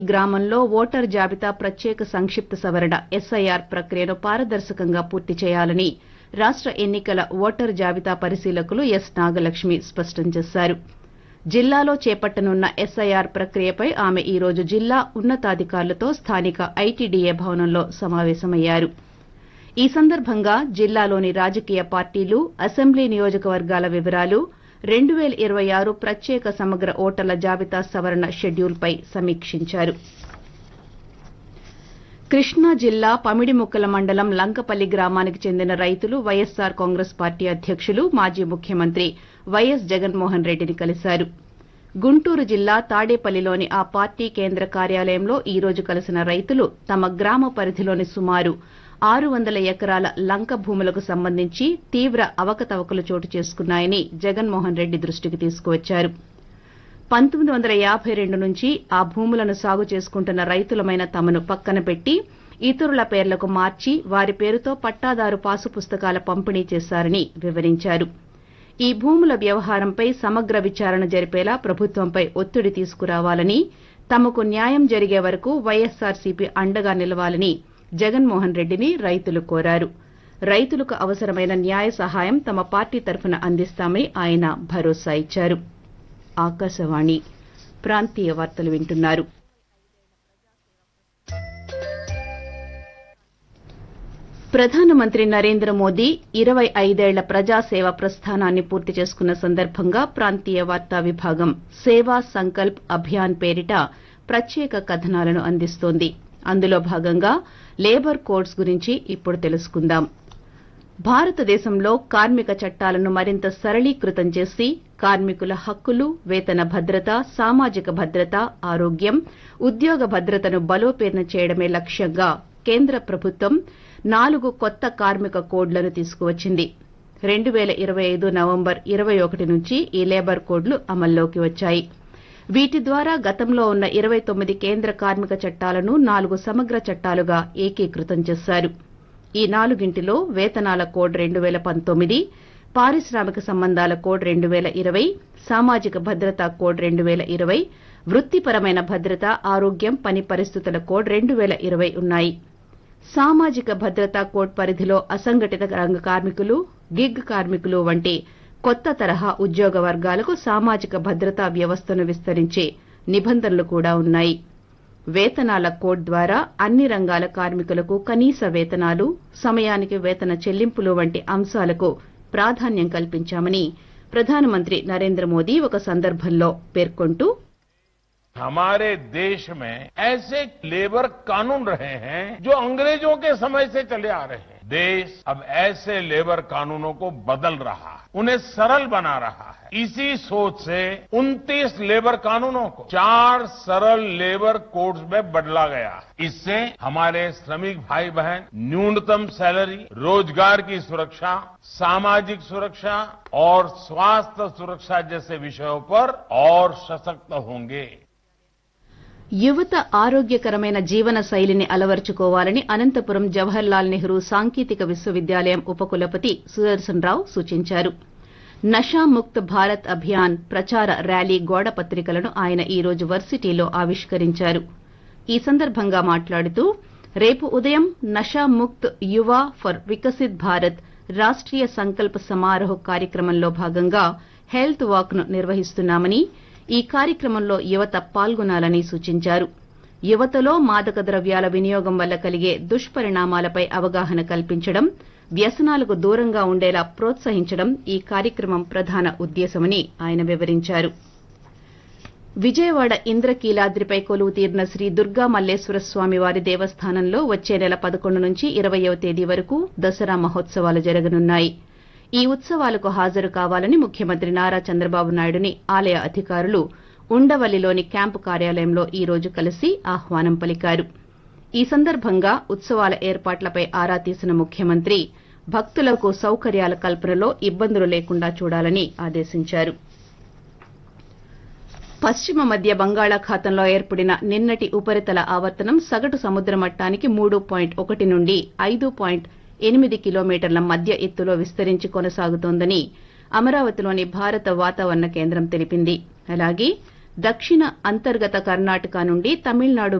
గ్రామంలో ఓటర్ జాబితా ప్రత్యేక సంక్షిప్త సవరణ ఎస్ఐఆర్ ప్రక్రియను పారదర్శకంగా పూర్తి చేయాలని రాష్ట ఎన్నికల ఓటర్ జాబితా పరిశీలకులు ఎస్ నాగలక్ష్మి స్పష్టం చేశారు జిల్లాలో చేపట్టనున్న ఎస్ఐఆర్ ప్రక్రియపై ఆమె ఈ రోజు జిల్లా ఉన్నతాధికారులతో స్థానిక ఐటీడీఏ భవనంలో సమావేశమయ్యారు ఈ సందర్భంగా జిల్లాలోని రాజకీయ పార్టీలు అసెంబ్లీ నియోజకవర్గాల వివరాలు రెండు పేల ఇరవై ఆరు ప్రత్యేక సమగ్ర ఓటర్ల జాబితా సవరణ షెడ్యూల్పై సమీక్షించారు కృష్ణా జిల్లా పమిడిముక్కల మండలం లంకపల్లి గ్రామానికి చెందిన రైతులు వైఎస్సార్ కాంగ్రెస్ పార్టీ అధ్యకులు మాజీ ముఖ్యమంత్రి వైఎస్ జగన్మోహన్ రెడ్డిని కలిశారు గుంటూరు జిల్లా తాడేపల్లిలోని ఆ పార్టీ కేంద్ర కార్యాలయంలో ఈ రోజు కలిసిన రైతులు తమ గ్రామ పరిధిలోని సుమారు ఆరు వందల ఎకరాల లంక భూములకు సంబంధించి తీవ్ర అవకతవకలు చోటు చేసుకున్నాయని జగన్మోహన్ రెడ్డి దృష్టికి తీసుకువచ్చారు పంతొమ్మిది వందల యాబై రెండు నుంచి ఆ భూములను సాగు చేసుకుంటున్న రైతులమైన తమను పక్కన పెట్టి ఇతరుల పేర్లకు మార్చి వారి పేరుతో పట్టాదారు పాసు పుస్తకాల పంపిణీ చేశారని వివరించారు ఈ భూముల వ్యవహారంపై సమగ్ర విచారణ జరిపేలా ప్రభుత్వంపై ఒత్తిడి తీసుకురావాలని తమకు న్యాయం జరిగే వరకు వైఎస్సార్సీపీ అండగా నిలవాలని జగన్మోహన్ రెడ్డిని రైతులు కోరారు రైతులకు అవసరమైన న్యాయ సహాయం తమ పార్టీ తరఫున అందిస్తామని ఆయన భరోసా ఇచ్చారు ఆకాశవాణి ప్రాంతీయ వార్తలు వింటున్నారు ప్రధానమంత్రి నరేంద్ర మోదీ ఇరవై ఐదేళ్ల ప్రజాసేవ ప్రస్థానాన్ని పూర్తి చేసుకున్న సందర్భంగా ప్రాంతీయ వార్తా విభాగం సేవా సంకల్ప్ అభియాన్ పేరిట ప్రత్యేక కథనాలను అందిస్తోంది అందులో భాగంగా లేబర్ కోడ్స్ గురించి ఇప్పుడు తెలుసుకుందాం భారతదేశంలో కార్మిక చట్టాలను మరింత సరళీకృతం చేసి కార్మికుల హక్కులు వేతన భద్రత సామాజిక భద్రత ఆరోగ్యం ఉద్యోగ భద్రతను బలోపేతం చేయడమే లక్ష్యంగా కేంద్ర ప్రభుత్వం నాలుగు కొత్త కార్మిక కోడ్లను తీసుకువచ్చింది రెండు పేల ఇరవై ఐదు నవంబర్ ఇరవై ఒకటి నుంచి ఈ లేబర్ కోడ్లు అమల్లోకి వచ్చాయి వీటి ద్వారా గతంలో ఉన్న ఇరవై తొమ్మిది కేంద్ర కార్మిక చట్టాలను నాలుగు సమగ్ర చట్టాలుగా ఏకీకృతం చేశారు ఈ నాలుగింటిలో వేతనాల కోడ్ రెండు పేల పంతొమ్మిది పారిశ్రామిక సంబంధాల కోడ్ రెండు పేల ఇరవై సామాజిక భద్రతా కోడ్ రెండు పేల ఇరవై వృత్తిపరమైన భద్రత ఆరోగ్యం పని పరిస్థితుల కోడ్ రెండు పేల ఇరవై ఉన్నాయి సామాజిక భద్రతా కోడ్ పరిధిలో అసంఘటిత రంగ కార్మికులు గిగ్ కార్మికులు వంటి కొత్త తరహా ఉద్యోగ వర్గాలకు సామాజిక భద్రతా వ్యవస్థను విస్తరించే నిబంధనలు కూడా ఉన్నాయి వేతనాల కోడ్ ద్వారా అన్ని రంగాల కార్మికులకు కనీస వేతనాలు సమయానికి వేతన చెల్లింపులు వంటి అంశాలకు ప్రాధాన్యం కల్పించామని ప్రధానమంత్రి నరేంద్ర మోదీ ఒక సందర్భంలో పేర్కొంటూ हमारे देश में ऐसे लेबर कानून रहे हैं जो अंग्रेजों के समय से चले आ रहे हैं देश अब ऐसे लेबर कानूनों को बदल रहा है उन्हें सरल बना रहा है इसी सोच से 29 लेबर कानूनों को चार सरल लेबर कोड्स में बदला गया है इससे हमारे श्रमिक भाई बहन न्यूनतम सैलरी रोजगार की सुरक्षा सामाजिक सुरक्षा और स्वास्थ्य सुरक्षा जैसे विषयों पर और सशक्त होंगे యువత ఆరోగ్యకరమైన జీవన శైలిని అలవర్చుకోవాలని అనంతపురం జవహర్లాల్ నెహ్రూ సాంకేతిక విశ్వవిద్యాలయం ఉపకులపతి సుదర్శన్ రావు సూచించారు నషాముక్త్ భారత్ అభియాన్ ప్రచార ర్యాలీ గోడ పత్రికలను ఆయన ఈ రోజు వర్సిటీలో ఆవిష్కరించారు ఈ సందర్భంగా మాట్లాడుతూ రేపు ఉదయం నషాముక్త్ యువ ఫర్ వికసిత్ భారత్ రాష్టీయ సంకల్ప సమారోహ్ కార్యక్రమంలో భాగంగా హెల్త్ వాక్ ను నిర్వహిస్తున్నామని ఈ కార్యక్రమంలో యువత పాల్గొనాలని సూచించారు యువతలో మాదక ద్రవ్యాల వినియోగం వల్ల కలిగే దుష్పరిణామాలపై అవగాహన కల్పించడం వ్యసనాలకు దూరంగా ఉండేలా ప్రోత్సహించడం ఈ కార్యక్రమం ప్రధాన ఉద్దేశమని ఆయన వివరించారు విజయవాడ ఇంద్రకీలాద్రిపై కొలువు తీరిన శ్రీ దుర్గా మల్లేశ్వర స్వామి వారి దేవస్థానంలో వచ్చే నెల పదకొండు నుంచి ఇరవయవ తేదీ వరకు దసరా మహోత్సవాలు జరగనున్నాయి ఈ ఉత్సవాలకు హాజరు కావాలని ముఖ్యమంత్రి నారా చంద్రబాబు నాయుడుని ఆలయ అధికారులు ఉండవల్లిలోని క్యాంపు కార్యాలయంలో ఈ రోజు కలిసి ఆహ్వానం పలికారు ఈ సందర్భంగా ఉత్సవాల ఏర్పాట్లపై ఆరా తీసిన ముఖ్యమంత్రి భక్తులకు సౌకర్యాల కల్పనలో ఇబ్బందులు లేకుండా చూడాలని ఆదేశించారు పశ్చిమ మధ్య బంగాళాఖాతంలో ఏర్పడిన నిన్నటి ఉపరితల ఆవర్తనం సగటు సముద్ర మట్టానికి మూడు పాయింట్ ఒకటి నుండి ఐదు పాయింట్ ఎనిమిది కిలోమీటర్ల మధ్య ఎత్తులో విస్తరించి కొనసాగుతోందని అమరావతిలోని భారత వాతావరణ కేంద్రం తెలిపింది అలాగే దక్షిణ అంతర్గత కర్ణాటక నుండి తమిళనాడు